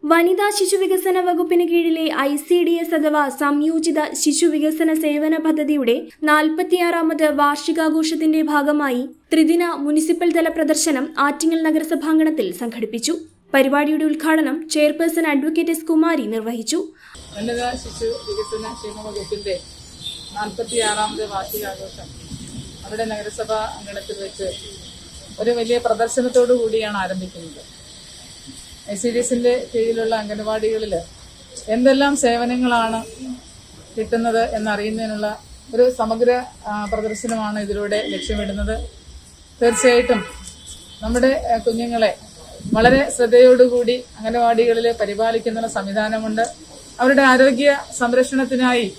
വനിതാ ശിശുവികസന വകുപ്പിന് കീഴിലെ ഐ സി ഡി എസ് അഥവാ സംയോജിത ശിശുവികസന സേവന പദ്ധതിയുടെ നാൽപ്പത്തിയാറാമത് വാർഷികാഘോഷത്തിന്റെ ഭാഗമായി ത്രിദിന മുനിസിപ്പൽ തല പ്രദർശനം ആറ്റിങ്ങൽ നഗരസഭാംഗണത്തിൽ സംഘടിപ്പിച്ചു പരിപാടിയുടെ ഉദ്ഘാടനം ചെയർപേഴ്സൺ അഡ്വക്കേറ്റ് എസ് കുമാരി നിർവഹിച്ചു വനിതാ ശിശു വികസന ക്ഷേമ വകുപ്പിന്റെ നാൽപ്പത്തിയാറാമത് വാർഷികാഘോഷം അവിടെ നഗരസഭാ അങ്കണത്തിൽ വെച്ച് ഒരു വലിയ പ്രദർശനത്തോടു കൂടിയാണ് ആരംഭിക്കുന്നത് ഐ സി ഡി എസിന്റെ കീഴിലുള്ള അംഗനവാടികളിൽ എന്തെല്ലാം സേവനങ്ങളാണ് കിട്ടുന്നത് എന്നറിയുന്നതിനുള്ള ഒരു സമഗ്ര ആ, പ്രദർശനമാണ് ഇതിലൂടെ ലക്ഷ്യമിടുന്നത് തീർച്ചയായിട്ടും നമ്മുടെ ആ, കുഞ്ഞുങ്ങളെ വളരെ ശ്രദ്ധയോടുകൂടി അംഗനവാടികളിൽ പരിപാലിക്കുന്ന സംവിധാനമുണ്ട് അവരുടെ ആരോഗ്യ സംരക്ഷണത്തിനായി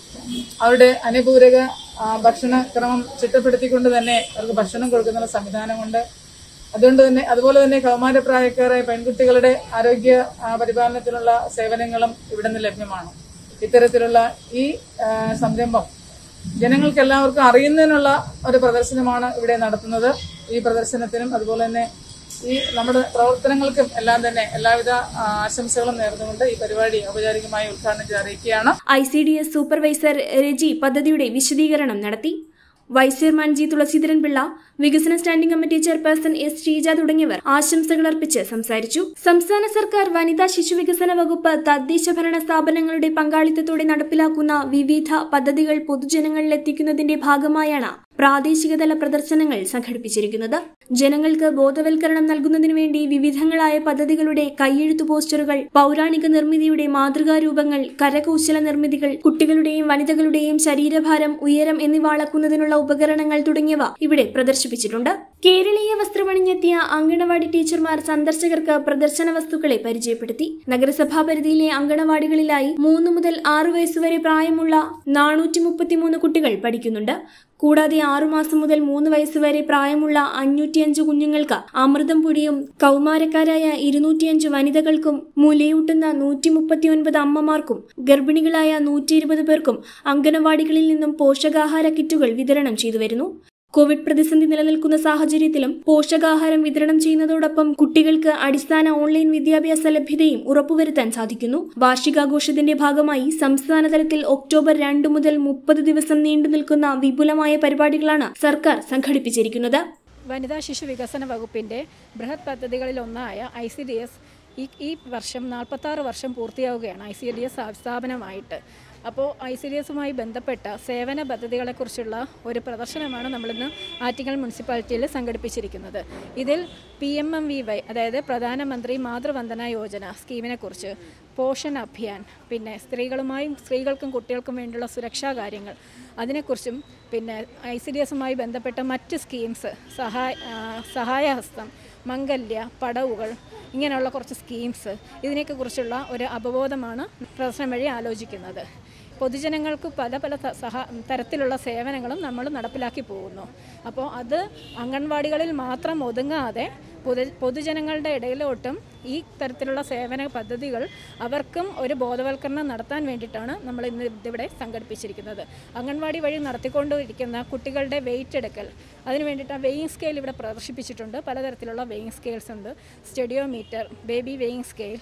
അവരുടെ അനുപൂരക ആ, ഭക്ഷണക്രമം ചിട്ടപ്പെടുത്തിക്കൊണ്ട് തന്നെ അവർക്ക് ഭക്ഷണം കൊടുക്കുന്ന സംവിധാനമുണ്ട് അതുകൊണ്ട് തന്നെ അതുപോലെ തന്നെ കൗമാരപ്രായക്കാരായ പെൺകുട്ടികളുടെ ആരോഗ്യ ആ, പരിപാലനത്തിനുള്ള സേവനങ്ങളും ഇവിടെ നിന്ന് ലഭ്യമാണ് ഇത്തരത്തിലുള്ള ഈ ആ, സംരംഭം ജനങ്ങൾക്ക് എല്ലാവർക്കും അറിയുന്നതിനുള്ള ഒരു പ്രദർശനമാണ് ഇവിടെ നടത്തുന്നത് ഈ പ്രദർശനത്തിനും അതുപോലെ തന്നെ ഈ നമ്മുടെ പ്രവർത്തനങ്ങൾക്കും എല്ലാം തന്നെ എല്ലാവിധ ആ, ആശംസകളും നേർന്നുകൊണ്ട് ഈ പരിപാടി ഔപചാരികമായി ഉദ്ഘാടനം ചെയ്ത് അറിയിക്കുകയാണ് I C D S supervisor Reji പദ്ധതിയുടെ വിശദീകരണം നടത്തി vice chairman G Thulasidharan Pillai വികസന standing committee chairperson S Sreeja തുടങ്ങിയവർ ആശംസകൾ അർപ്പിച്ച് സംസാരിച്ചു സംസ്ഥാന സർക്കാർ വനിതാ ശിശു വികസന വകുപ്പ് തദ്ദേശ ഭരണ സ്ഥാപനങ്ങളുടെ പങ്കാളിത്തത്തോടെ നടപ്പിലാക്കുന്ന വിവിധ പദ്ധതികൾ പൊതുജനങ്ങളിൽ എത്തിക്കുന്നതിന്റെ ഭാഗമായാണ് പ്രാദേശികതല പ്രദർശനങ്ങൾ സംഘടിപ്പിച്ചിരിക്കുന്നത് ജനങ്ങൾക്ക് ബോധവൽക്കരണം നൽകുന്നതിനു വേണ്ടി വിവിധങ്ങളായ പദ്ധതികളുടെ കൈയെഴുത്തു പോസ്റ്ററുകൾ പൗരാണിക നിർമ്മിതിയുടെ മാതൃകാരൂപങ്ങൾ കരകൗശല നിർമ്മിതികൾ കുട്ടികളുടെയും വനിതകളുടെയും ശരീരഭാരം ഉയരം എന്നിവ അളക്കുന്നതിനുള്ള ഉപകരണങ്ങൾ തുടങ്ങിയവ ഇവിടെ പ്രദർശിപ്പിച്ചിട്ടുണ്ട് കേരളീയ വസ്ത്രമണിഞ്ഞെത്തിയ അങ്കണവാടി ടീച്ചർമാർ സന്ദർശകർക്ക് പ്രദർശന വസ്തുക്കളെ പരിചയപ്പെടുത്തി നഗരസഭാ പരിധിയിലെ അങ്കണവാടികളിലായി മൂന്ന് മുതൽ ആറു വയസ്സുവരെ പ്രായമുള്ള നാനൂറ്റി മുപ്പത്തിമൂന്ന് കുട്ടികൾ പഠിക്കുന്നുണ്ട് കൂടാതെ ആറുമാസം മുതൽ മൂന്ന് വയസ്സുവരെ പ്രായമുള്ള അഞ്ഞൂറ്റിയഞ്ച് കുഞ്ഞുങ്ങൾക്ക് അമൃതം പൊടിയും കൗമാരക്കാരായ ഇരുന്നൂറ്റിയഞ്ച് വനിതകൾക്കും മുലയൂട്ടുന്ന നൂറ്റി മുപ്പത്തിയൊൻപത് അമ്മമാർക്കും ഗർഭിണികളായ നൂറ്റി ഇരുപത് പേർക്കും അംഗനവാടികളിൽ നിന്നും പോഷകാഹാര കിറ്റുകൾ വിതരണം ചെയ്തു വരുന്നു കോവിഡ് പ്രതിസന്ധി നിലനിൽക്കുന്ന സാഹചര്യത്തിലും പോഷകാഹാരം വിതരണം ചെയ്യുന്നതോടൊപ്പം കുട്ടികൾക്ക് അടിസ്ഥാന ഓൺലൈൻ വിദ്യാഭ്യാസ ലഭ്യതയും ഉറപ്പുവരുത്താൻ സാധിക്കുന്നു വാർഷികാഘോഷത്തിന്റെ ഭാഗമായി സംസ്ഥാന തലത്തിൽ ഒക്ടോബർ രണ്ട് മുതൽ മുപ്പത് ദിവസം നീണ്ടു നിൽക്കുന്ന വിപുലമായ പരിപാടികളാണ് സർക്കാർ സംഘടിപ്പിച്ചിരിക്കുന്നത് വനിതാ ശിശു വികസന വകുപ്പിൻ്റെ ബൃഹത് പദ്ധതികളിൽ ഒന്നായ ഐ സി ഡി എസ് ഈ ഈ വർഷം നാൽപ്പത്താറ് വർഷം പൂർത്തിയാവുകയാണ് ഐ സി ഡി എസ് സ്ഥാപനമായിട്ട് അപ്പോൾ ഐ സി ഡി എസുമായി ബന്ധപ്പെട്ട സേവന പദ്ധതികളെക്കുറിച്ചുള്ള ഒരു പ്രദർശനമാണ് നമ്മളിന്ന് ആറ്റിങ്ങൽ മുനിസിപ്പാലിറ്റിയിൽ സംഘടിപ്പിച്ചിരിക്കുന്നത് ഇതിൽ P M M V Y അതായത് പ്രധാനമന്ത്രി മാതൃവന്ദന യോജന സ്കീമിനെക്കുറിച്ച് പോഷൻ അഭിയാൻ പിന്നെ സ്ത്രീകളുമായും സ്ത്രീകൾക്കും കുട്ടികൾക്കും വേണ്ടിയുള്ള സുരക്ഷാ കാര്യങ്ങൾ അതിനെക്കുറിച്ചും പിന്നെ ഐ സി ഡി എസുമായി ബന്ധപ്പെട്ട മറ്റ് സ്കീംസ് സഹായ ആ, സഹായഹസ്തം മംഗല്യ പടവുകൾ ഇങ്ങനെയുള്ള കുറച്ച് സ്കീംസ് ഇതിനെയൊക്കെ കുറിച്ചുള്ള ഒരു അവബോധമാണ് പ്രദർശനം വഴി ആലോചിക്കുന്നത് പൊതുജനങ്ങൾക്ക് പല പല ത- സഹ തരത്തിലുള്ള സേവനങ്ങളും നമ്മൾ നടപ്പിലാക്കി പോകുന്നു അപ്പോൾ അത് അംഗൻവാടികളിൽ മാത്രം ഒതുങ്ങാതെ പൊതു പൊതുജനങ്ങളുടെ ഇടയിലോട്ടും ഈ തരത്തിലുള്ള സേവന പദ്ധതികൾ അവർക്കും ഒരു ബോധവൽക്കരണം നടത്താൻ വേണ്ടിയിട്ടാണ് നമ്മൾ ഇന്ന് ഇതിവിടെ സംഘടിപ്പിച്ചിരിക്കുന്നത് അംഗൻവാടി വഴി നടത്തിക്കൊണ്ടിരിക്കുന്ന കുട്ടികളുടെ വെയിറ്റ് എടുക്കൽ അതിന് വേണ്ടിയിട്ട് വെയിങ് സ്കെയിൽ ഇവിടെ പ്രദർശിപ്പിച്ചിട്ടുണ്ട് പലതരത്തിലുള്ള വെയിങ് സ്കെയിൽസ് ഉണ്ട് സ്റ്റഡിയോമീറ്റർ ബേബി വെയിങ് സ്കെയിൽ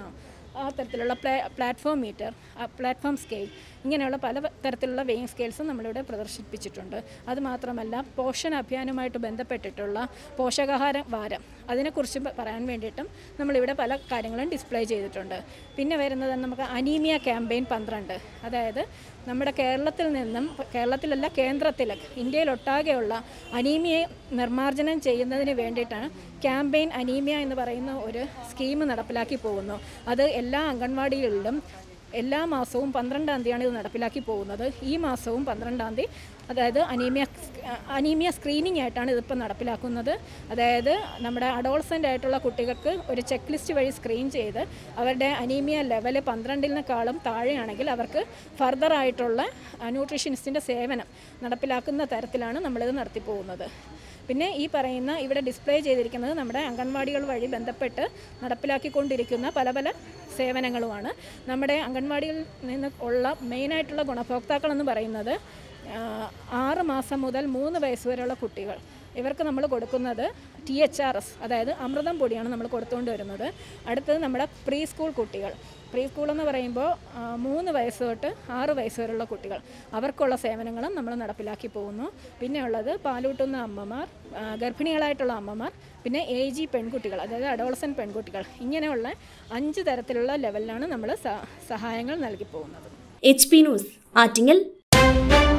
ആ തരത്തിലുള്ള പ്ലാ പ്ലാറ്റ്ഫോം മീറ്റർ പ്ലാറ്റ്ഫോം സ്കെയിൽ ഇങ്ങനെയുള്ള പല തരത്തിലുള്ള വെയിങ് സ്കെയിൽസും നമ്മളിവിടെ പ്രദർശിപ്പിച്ചിട്ടുണ്ട് അതുമാത്രമല്ല പോഷൺ അഭിയാനുമായിട്ട് ബന്ധപ്പെട്ടിട്ടുള്ള പോഷകാഹാര വാരം അതിനെക്കുറിച്ച് പ- പറയാൻ വേണ്ടിയിട്ടും നമ്മളിവിടെ പല കാര്യങ്ങളും ഡിസ്പ്ലേ ചെയ്തിട്ടുണ്ട് പിന്നെ വരുന്നത് നമുക്ക് അനീമിയ ക്യാമ്പയിൻ പന്ത്രണ്ട് അതായത് നമ്മുടെ കേരളത്തിൽ നിന്നും കേരളത്തിലല്ല കേന്ദ്രത്തിൽ ഇന്ത്യയിലൊട്ടാകെയുള്ള അനീമിയയെ നിർമ്മാർജ്ജനം ചെയ്യുന്നതിന് വേണ്ടിയിട്ടാണ് ക്യാമ്പയിൻ അനീമിയ എന്ന് പറയുന്ന ഒരു സ്കീം നടപ്പിലാക്കി പോകുന്നു അത് എല്ലാ അംഗൻവാടികളിലും എല്ലാ മാസവും പന്ത്രണ്ടാം തീയതിയാണ് ഇത് നടപ്പിലാക്കി പോകുന്നത് ഈ മാസവും പന്ത്രണ്ടാം തീയതി അതായത് അനീമിയ അനീമിയ സ്ക്രീനിങ് ആയിട്ടാണ് ഇതിപ്പോൾ നടപ്പിലാക്കുന്നത് അതായത് നമ്മുടെ അഡോൾസൻ്റ് ആയിട്ടുള്ള കുട്ടികൾക്ക് ഒരു ചെക്ക് ലിസ്റ്റ് വഴി സ്ക്രീൻ ചെയ്ത് അവരുടെ അനീമിയ ലെവൽ പന്ത്രണ്ടിനേക്കാളും താഴെയാണെങ്കിൽ അവർക്ക് ഫർദർ ആയിട്ടുള്ള ന്യൂട്രീഷനിസ്റ്റിൻ്റെ സേവനം നടപ്പിലാക്കുന്ന തരത്തിലാണ് നമ്മളിത് നടത്തി പോകുന്നത് പിന്നെ ഈ പറയുന്ന ഇവിടെ ഡിസ്പ്ലേ ചെയ്തിരിക്കുന്നത് നമ്മുടെ അംഗൻവാടികൾ വഴി ബന്ധപ്പെട്ട് നടപ്പിലാക്കിക്കൊണ്ടിരിക്കുന്ന പല പല സേവനങ്ങളുമാണ് നമ്മുടെ അംഗൻവാടിയിൽ നിന്ന് ഉള്ള മെയിനായിട്ടുള്ള ഗുണഭോക്താക്കളെന്ന് പറയുന്നത് ആ, ആറ് മാസം മുതൽ മൂന്ന് വയസ്സ് വരെയുള്ള കുട്ടികൾ ഇവർക്ക് നമ്മൾ കൊടുക്കുന്നത് ടി എച്ച് ആർ എസ് അതായത് അമൃതം പൊടിയാണ് നമ്മൾ കൊടുത്തുകൊണ്ട് വരുന്നത് അടുത്തത് നമ്മുടെ പ്രീ സ്കൂൾ കുട്ടികൾ പ്രീ സ്കൂൾ എന്ന് പറയുമ്പോൾ ആ, മൂന്ന് വയസ്സ് തൊട്ട് ആറ് വയസ്സ് വരെയുള്ള കുട്ടികൾ അവർക്കുള്ള സേവനങ്ങളും നമ്മൾ നടപ്പിലാക്കി പോകുന്നു പിന്നെ ഉള്ളത് പാലൂട്ടുന്ന അമ്മമാർ ആ, ഗർഭിണികളായിട്ടുള്ള അമ്മമാർ പിന്നെ എ ജി പെൺകുട്ടികൾ അതായത് അഡോളസൻ പെൺകുട്ടികൾ ഇങ്ങനെയുള്ള അഞ്ച് തരത്തിലുള്ള ലെവലിലാണ് നമ്മൾ സഹായങ്ങൾ നൽകി പോകുന്നത് എച്ച് പി ന്യൂസ് ആറ്റിങ്ങൽ